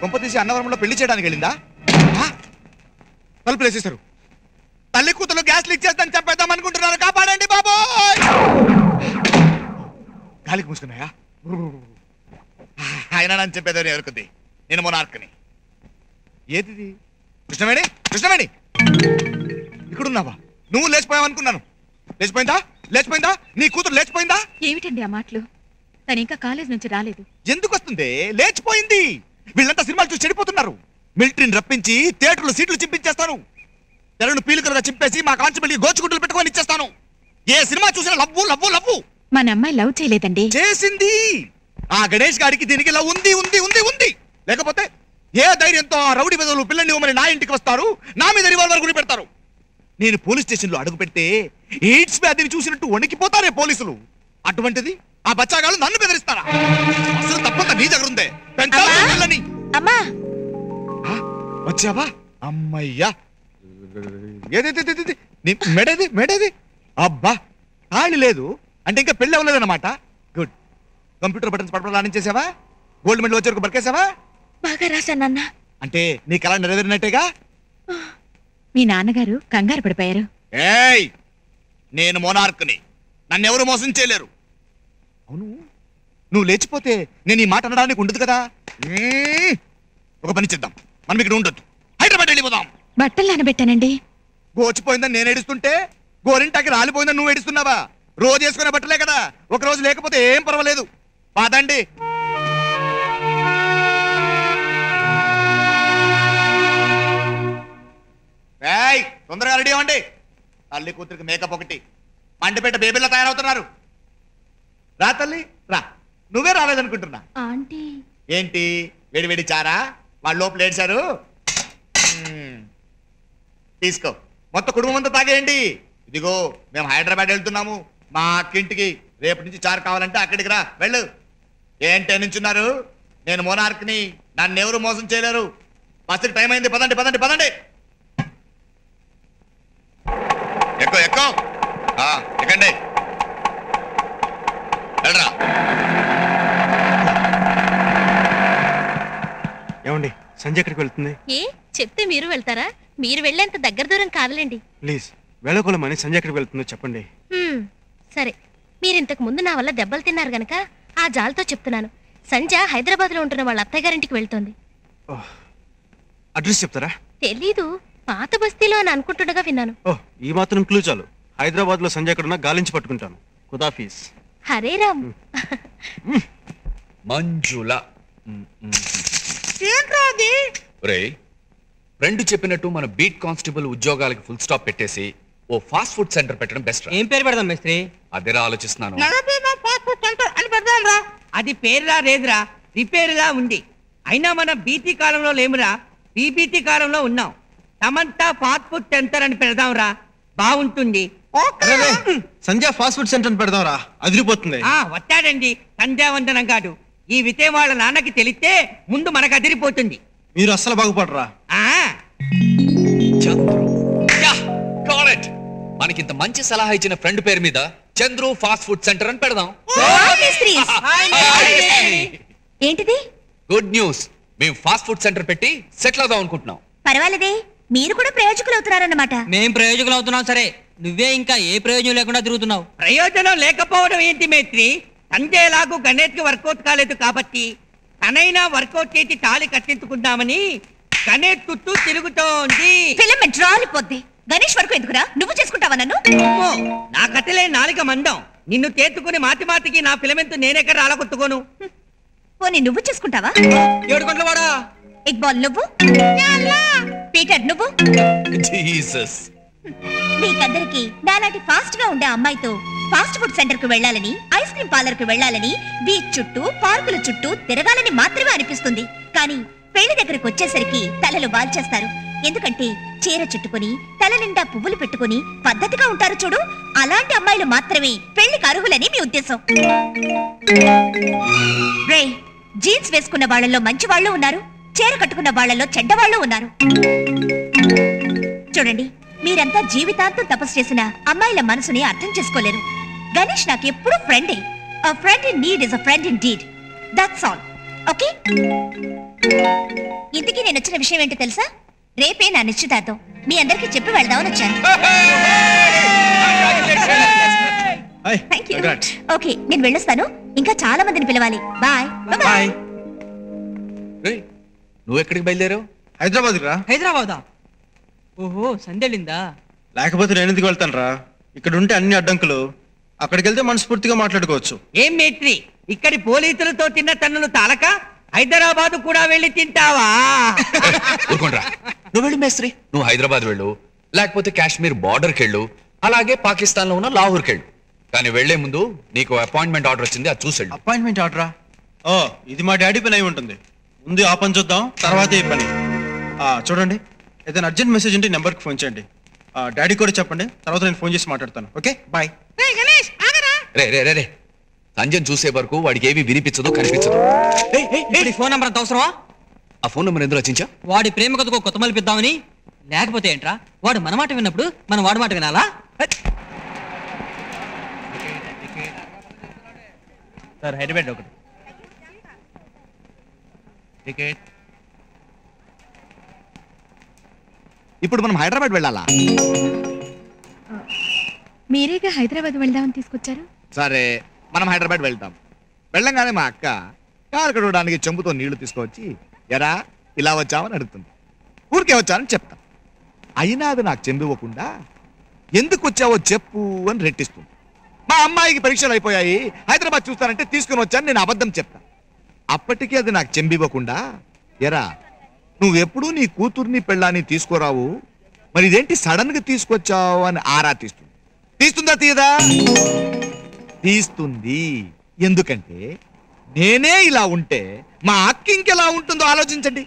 కొంప తీసి అన్నవరంలో పెళ్లి చేయడానికి వెళ్ళిందా ఆ? తలుపులు వేసేశారు తల్లి కూతురు గ్యాస్ లీక్ చేస్తాను చెప్పేద్దాం అనుకుంటున్నారు కాపాడండి బాబోయ్ గాలికి మూసుకున్నాయా ఆయన నన్ను చెప్పేదని ఎవరికొద్ది నేను మొనార్క్ని ఏది కృష్ణవేణి కృష్ణవేణి ఇక్కడున్నావా నువ్వు లేచిపోయావు అనుకున్నాను లేచిపోయిందా లేచిపోయిందా నీ కూతురు లేచిపోయిందా ఏమిటండి ఆ మాటలు తను ఇంకా కాలేజ్ నుంచి రాలేదు ఎందుకు వస్తుంది లేచిపోయింది వీళ్ళంతా సినిమాలు చూసి చెడిపోతున్నారు మిలిటరీని రప్పించి థియేటర్లో సీట్లు చింపించేస్తాను తెరను పీలికలుగా చింపేసి మా కాన్స్టబుల్ గోచుగుడ్డలు పెట్టుకొని ఇచ్చేస్తాను ఏ సినిమా చూసినా లవ్వు లవ్వు లవ్వు మన అమ్మాయి లవ్ చేయలేదండి చేసింది ఆ గణేష్ గారికి దీనికి ఇలా ఉంది ఉంది ఉంది ఉంది లేకపోతే ఏ ధైర్యంతో ఆ రౌడీ బదులు పిల్లని ఇవ్వమని నా ఇంటికి వస్తారు నా మీద రివాల్వర్ గురి పెడతారు నేను పోలీస్ స్టేషన్ లో అడుగు పెడితే ఎయిడ్స్ వ్యాధిని చూసినట్టు వణికిపోతారే పోలీసులు అటువంటిది ఆ బచ్చాగాళ్ళు నన్ను బెదిరిస్తారా అసలు తప్పంత నీ దగ్గర ఉందే పెంచాలి అమ్మా! పిల్లని. అమ్మా ఆ, వచ్చావా అమ్మయ్యా ఏదేది మెడది మెడది అబ్బా తాళి లేదు అంటే ఇంకా పెళ్ళి అవ్వలేదన్నమాట గుడ్ కంప్యూటర్ బటన్స్ పడపడ రాణించేసావా గోల్డ్ మెడల్ వచ్చే వరకు బరికేసావా బాగా రాశానన్నా అంటే నీ కళ నెరవేరినట్టేగా మీ నాన్నగారు కంగారు పడిపోయారు ఏయ్ నేను మోనార్క్ని నన్నెవరు మోసం చేయలేరు అవును నువ్వు లేచిపోతే నేను ఈ మాట అనడానికి ఉండదు కదా మ్మ్. ఒక పని చేద్దాం మనం ఇక్కడ ఉండొద్దు హైదరాబాద్ వెళ్ళిపోదాం బట్టలు నానబెట్టానండి గోచిపోయిందని నేను ఏడుస్తుంటే గోరింటాకి రాలిపోయిందని నువ్వు ఏడుస్తున్నావా రోజు వేసుకునే బట్టలే కదా ఒక రోజు లేకపోతే ఏం పర్వాలేదు పాదండి ఏయ్ తొందరగా రెడీ అవ్వండి తల్లి కూతురికి మేకప్ ఒకటి మండిపేట బేబీలా తయారవుతున్నారు రా తల్లి రా నువ్వే రాలేదనుకుంటున్నా ఆంటీ ఏంటి వేడి వేడి చారా వాళ్ళు లోపల ఏడ్చారు మ్మ్. తీసుకో మొత్తం కుటుంబం అంతా తాగేయండి ఇదిగో మేము హైదరాబాద్ వెళ్తున్నాము మా అక్కింటికి రేపు నుంచి చారు కావాలంటే అక్కడికి రా వెళ్ళు ఏంటి నుంచున్నారు నేను మోనార్క్ని నన్ను ఎవరు మోసం చేయలేరు బస్సుకి టైం అయింది పదండి పదండి పదండి ఎక్కువ ఎక్కువ ఎక్కండి వెళ్ళరా ఏమండి సంజయ్ ఎక్కడికి వెళ్తుంది ఏ చెప్తే మీరు వెళ్తారా మీరు వెళ్ళేంత దగ్గర దూరం కాదులేండి ప్లీజ్ వేళకోళమని సంజయ్ ఎక్కడికి వెళ్తుందో చెప్పండి హ్మ్, సరే మీరు ఇంతకు ముందు నా వల్ల దెబ్బలు తిన్నారు గనక ఆ జాలతో చెప్తున్నాను సంజ హైదరాబాద్ లో ఉంటున్న వాళ్ళ అత్తయ్య గారింటికి వెళ్తోంది అడ్రస్ చెప్తారా తెలీదు పాత బస్తీలో అని అనుకుంటుండగా విన్నాను ఓహ్ ఈ మాత్రం క్లూ చాలు హైదరాబాద్ లో సంజయ్ ఎక్కడున్నా గాలించి పట్టుకుంటాను ఖుదాఫీస్ హరే రామ్ మంజుల రే ఫ్రెండ్ చెప్పినట్టు మన బీట్ కానిస్టేబుల్ ఉద్యోగాలకి ఫుల్ స్టాప్ పెట్టేసి ఓ ఫాస్ట్ ఫుడ్ సెంటర్ పెట్టడం బెస్ట్ ఏం పేరు పెడదాం మేస్త్రి అదేరా ఆలోచిస్తున్నాను అని పెడదాంరా అది పేరులా లేదురా రిపేరులా ఉంది అయినా మన బీటీ కాలంలో లేమురా బీబీటీ కాలంలో ఉన్నాం టమంటా ఫాస్ట్ ఫుడ్ సెంటర్ అని పెడదాంరా బాగుంటుంది సంజయ్ ఫాస్ట్ ఫుడ్ సెంటర్ పెడదాం రా అదిరిపోతుంది ఆ వస్తాడండి సంధ్యావందనం కాదు ఈ విషయం వాళ్ళ నాన్నకి తెలిస్తే ముందు మనకు అదిరిపోతుంది మీరు అస్సలు బాగుపడరా ఆ చంద్రు యా గాట్ ఇట్ మనకింత మంచి సలహా ఇచ్చిన ఫ్రెండ్ పేరు మీద చంద్రు ఫాస్ట్ ఫుడ్ సెంటర్ అని పెడదాం ఏంటిది గుడ్ న్యూస్ మేము ఫాస్ట్ ఫుడ్ సెంటర్ పెట్టి సెటిల్ అవుదాం అనుకుంటున్నాం పర్వాలేదే మీరు కూడా ప్రయోజకులు అవుతున్నారన్నమాట మేం ప్రయోజకులు అవుతున్నాం సరే నువ్వే ఇంకా ఏ ప్రయోజనం లేకుండా తిరుగుతున్నావు ప్రయోజనం లేకపోవడం ఏంటి మేత్రి సంజయ్ లాగు గణేష్ కి వర్కౌట్ కాలేదు కాబట్టి తనైనా వర్కౌట్ చేసి తాళి కట్టించుకుందామని గణేష్ చుట్టూ తిరుగుతోంది ఫిలమెంట్ రాలిపోద్ది గణేష్ వరకు ఎందుకురా నువ్వు చేసుకుంటావా నన్ను అమ్మో, నా కట్టలే నాలుక మందం నిన్ను తేతుకుని మాటి మాటికి నా ఫిలమెంట్ నేనెక్కడ రాలగొట్టుకోను పోనీ నువ్వు చేసుకుంటావా ఏడు గంటల వాడా ఇక్బాల్ నువ్వు పీటర్ నువ్వు జీసస్ మీకందరికి నాలాంటి ఫాస్ట్ గా ఉండే అమ్మాయితో ఫాస్ట్ ఫుడ్ సెంటర్ కు వెళ్ళాలని ఐస్ క్రీమ్ పార్లర్ కు వెళ్ళాలని బీచ్ చుట్టూ పార్కుల చుట్టూ తిరగాలని మాత్రమే అనిపిస్తుంది కానీ పెళ్లి దగ్గరకు వచ్చేసరికి తలలు వాల్చేస్తారు ఎందుకంటే చీర చుట్టుకుని తల నిండా పువ్వులు పెట్టుకుని పద్ధతిగా ఉంటారు చూడు అలాంటి అమ్మాయిలు మాత్రమే పెళ్లికి అర్హులని మీ ఉద్దేశం రే జీన్స్ వేసుకున్న వాళ్ళలో మంచి వాళ్ళు ఉన్నారు చీర కట్టుకున్న వాళ్ళలో చెడ్డవాళ్ళు ఉన్నారు చూడండి మీరంతా జీవితాంతం తపస్సు చేసిన అమ్మాయిల మనసుని అర్థం చేసుకోలేరు గణేష్ నాకు ఎప్పుడూ ఫ్రెండే a friend in need is a friend in deed that's all okay ఇంతకీ నేను వచ్చిన విషయం ఏంటో తెలుసా రేపే నా నిశ్చితార్థం మీ అందరికీ చెప్పి వెళ్దామని వచ్చాను హాయ్ థ్యాంక్ యూ ఓకే నేను వెళ్ళొస్తాను ఇంకా చాలా మందిని పిలవాలి బాయ్ బాయ్ రేయ్, నువ్వు ఎక్కడికి బయలుదేరావు హైదరాబాద్ రా హైదరాబాదా ఓహో సందెళ్ళిందా లేకపోతే నేను ఎందుకు వెళ్తాను రా ఇక్కడ ఉంటే అన్ని అడ్డంకులు అక్కడికి వెళ్తే మనస్ఫూర్తిగా మాట్లాడుకోవచ్చు ఏం మేట్రి ఇక్కడి పోలీసులతో తిన్న తన్నులు తాలక హైదరాబాద్ కూడా వెళ్ళి తింటావా ఊరుకోండ్రా నువ్వు వెళ్ళు మేస్త్రి నువ్వు హైదరాబాద్ వెళ్ళు లేకపోతే కాశ్మీర్ బార్డర్కి వెళ్ళు అలాగే పాకిస్తాన్ లో ఉన్న లాహోర్కి వెళ్ళు కానీ వెళ్లే ముందు నీకు అపాయింట్మెంట్ ఆర్డర్ వచ్చింది అది చూసి వెళ్ళు అపాయింట్మెంట్ ఆర్డరా ఓ ఇది మా డాడీ పని అయి ఉంటుంది ముందు ఆ పని చూద్దాం తర్వాత ఈ పని ఆ, చూడండి ఏదైనా అర్జెంట్ మెసేజ్ ఉంటే నెంబర్కి ఫోన్ చేయండి ఆ, డాడీ కూడా చెప్పండి తర్వాత నేను ఫోన్ చేసి మాట్లాడతాను ఓకే బాయ్ రే రే రే రే సంజయ్ చూసే వరకు వాడికి ఏమీ వినిపించదు కనిపించదు ఏయ్, ఏయ్, ఏయ్, ఇప్పుడు ఈ ఫోన్ నంబర్ అంత అవసరమా ఆ ఫోన్ నెంబర్ ఎందుకు రచించా వాడి ప్రేమ కథకు కొత్త మలిపిద్దామని లేకపోతే ఏంట్రా వాడు మన మాట విన్నప్పుడు మనం వాడి మాట వినాలా సార్ హైదరాబాద్ ఒకటి టికెట్ ఇప్పుడు మనం హైదరాబాద్ వెళ్ళాలా మీరేగా హైదరాబాద్ వెళ్దామని తీసుకొచ్చారు సరే మనం హైదరాబాద్ వెళ్తాం వెళ్ళంగానే మా అక్క కారు కడవడానికి చెంబుతో నీళ్లు తీసుకొచ్చి ఎరా ఇలా వచ్చామని అడుగుతుంది ఊరికే వచ్చానని చెప్తా అయినా అది నాకు చెంబు ఇవ్వకుండా ఎందుకు వచ్చావో చెప్పు అని రెట్టిస్తుంది మా అమ్మాయికి పరీక్షలు అయిపోయాయి హైదరాబాద్ చూస్తానంటే తీసుకుని వచ్చాను నేను అబద్ధం చెప్తా అప్పటికీ అది నాకు చెంబు ఇవ్వకుండా ఎరా నువ్వెప్పుడూ నీ కూతుర్ని పెళ్ళాన్ని తీసుకురావు మరి ఇదేంటి సడన్ గా తీసుకొచ్చావు అని ఆరా తీస్తుంది తీస్తుందా తీయదా తీస్తుంది ఎందుకంటే నేనే ఇలా ఉంటే మా అక్క ఇంకెలా ఉంటుందో ఆలోచించండి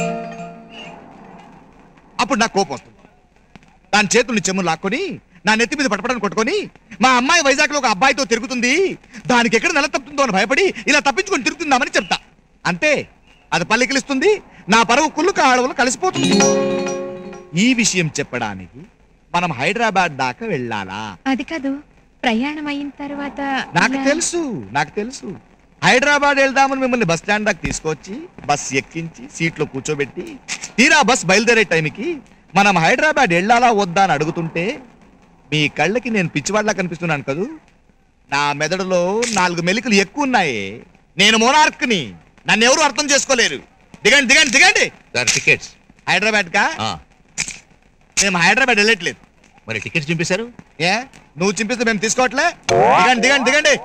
అప్పుడు నాకు కోపం వస్తుంది దాని చేతుల్ని చెమ్ము లాక్కొని నా నెత్తి మీద పటపడని కొట్టుకొని మా అమ్మాయి వైజాగ్లో ఒక అబ్బాయితో తిరుగుతుంది దానికి ఎక్కడ నెల తప్పుతుందో అని భయపడి ఇలా తప్పించుకొని తిరుగుతుందామని చెప్తా అంతే అది పల్లెకిలిస్తుంది నా పరువు కుళ్ళు కాడవలు కలిసిపోతుంది ఈ విషయం చెప్పడానికి మనం హైదరాబాద్ దాకా వెళ్ళాలా అది కాదు ప్రయాణం అయిన తర్వాత నాకు ఇలా- తెలుసు నాకు తెలుసు హైదరాబాద్ వెళ్దామని మిమ్మల్ని బస్ స్టాండ్ దాకా తీసుకొచ్చి బస్ ఎక్కించి సీట్లో కూర్చోబెట్టి తీరా బస్ బయలుదేరే టైంకి మనం హైదరాబాద్ వెళ్ళాలా వద్దా అని అడుగుతుంటే మీ కళ్ళకి నేను పిచ్చివాళ్ళ కనిపిస్తున్నాను కదూ నా మెదడులో నాలుగు మెలికలు ఎక్కువ ఉన్నాయి నేను మోనార్క్ని నన్ను ఎవరు అర్థం చేసుకోలేరు దిగండి దిగండి దిగండి సార్ టికెట్స్ హైదరాబాద్ కా ఆ, మేము హైదరాబాద్ వెళ్ళట్లేదు మరి టికెట్స్ చింపేశారు ఏ నువ్వు చింపిస్తే మేము తీసుకోవట్లే దిగండి దిగండి దిగండి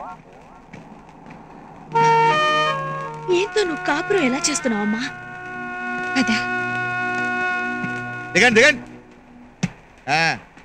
ఏంతో నువ్వు కాపురం ఎలా చేస్తున్నావు అమ్మా అదా దిగండి దిగండి ఆ.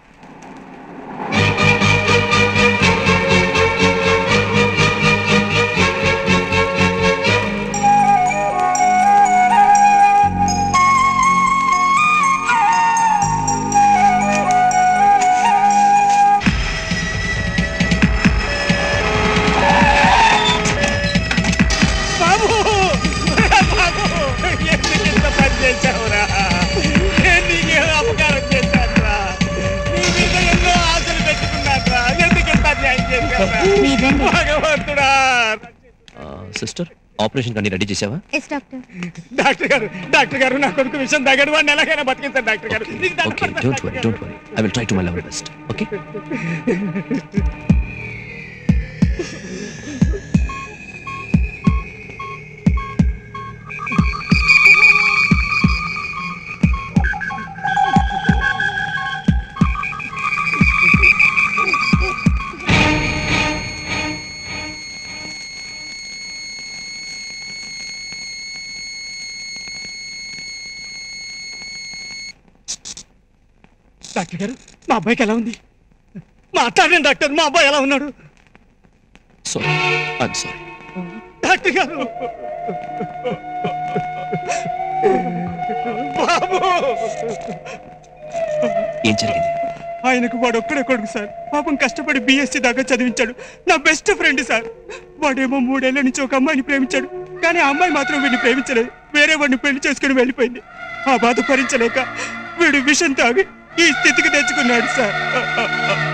బాబు బాబు ఎందుకు ఇంత పని చేశావురా నేను నీకేం అపకారం చేశానురా నీ మీద ఎన్నో ఆశలు పెట్టుకున్నానురా ఎందుకు ఇంత అన్యాయం చేశావురా మీరండి. భగవంతుడా సిస్టర్ ఆపరేషన్ కానీ రెడీ చేసావా ఎస్ డాక్టర్ డాక్టర్ గారు డాక్టర్ గారు నా కొడుకు విషయం తగ్గడు వాడిని ఎలాగైనా బతికించారు డాక్టర్ గారు నీకు దండం ఓకే పెడతాను, డోంట్ డాక్టర్ వరీ గారు. Don't worry I will try to my level best okay doctor గారు మా అబ్బాయికి ఎలా ఉంది మాట్లాడండి డాక్టర్ మా అబ్బాయి ఎలా ఉన్నాడు సారీ ఐఎమ్ సారీ డాక్టర్ గారు బాబు ఏం జరిగింది ఆయనకు వాడు ఒక్కడే కొడుకు సార్ పాపం కష్టపడి బీఎస్సీ దాకా చదివించాడు నా బెస్ట్ ఫ్రెండ్ సార్ వాడేమో మూడేళ్ల నుంచి ఒక అమ్మాయిని ప్రేమించాడు కానీ ఆ అమ్మాయి మాత్రం వీడిని ప్రేమించలేదు వేరే వాడిని పెళ్లి చేసుకుని వెళ్ళిపోయింది ఆ బాధ భరించలేక వీడు విషం తాగి ఈ స్థితికి తెచ్చుకున్నాడు సార్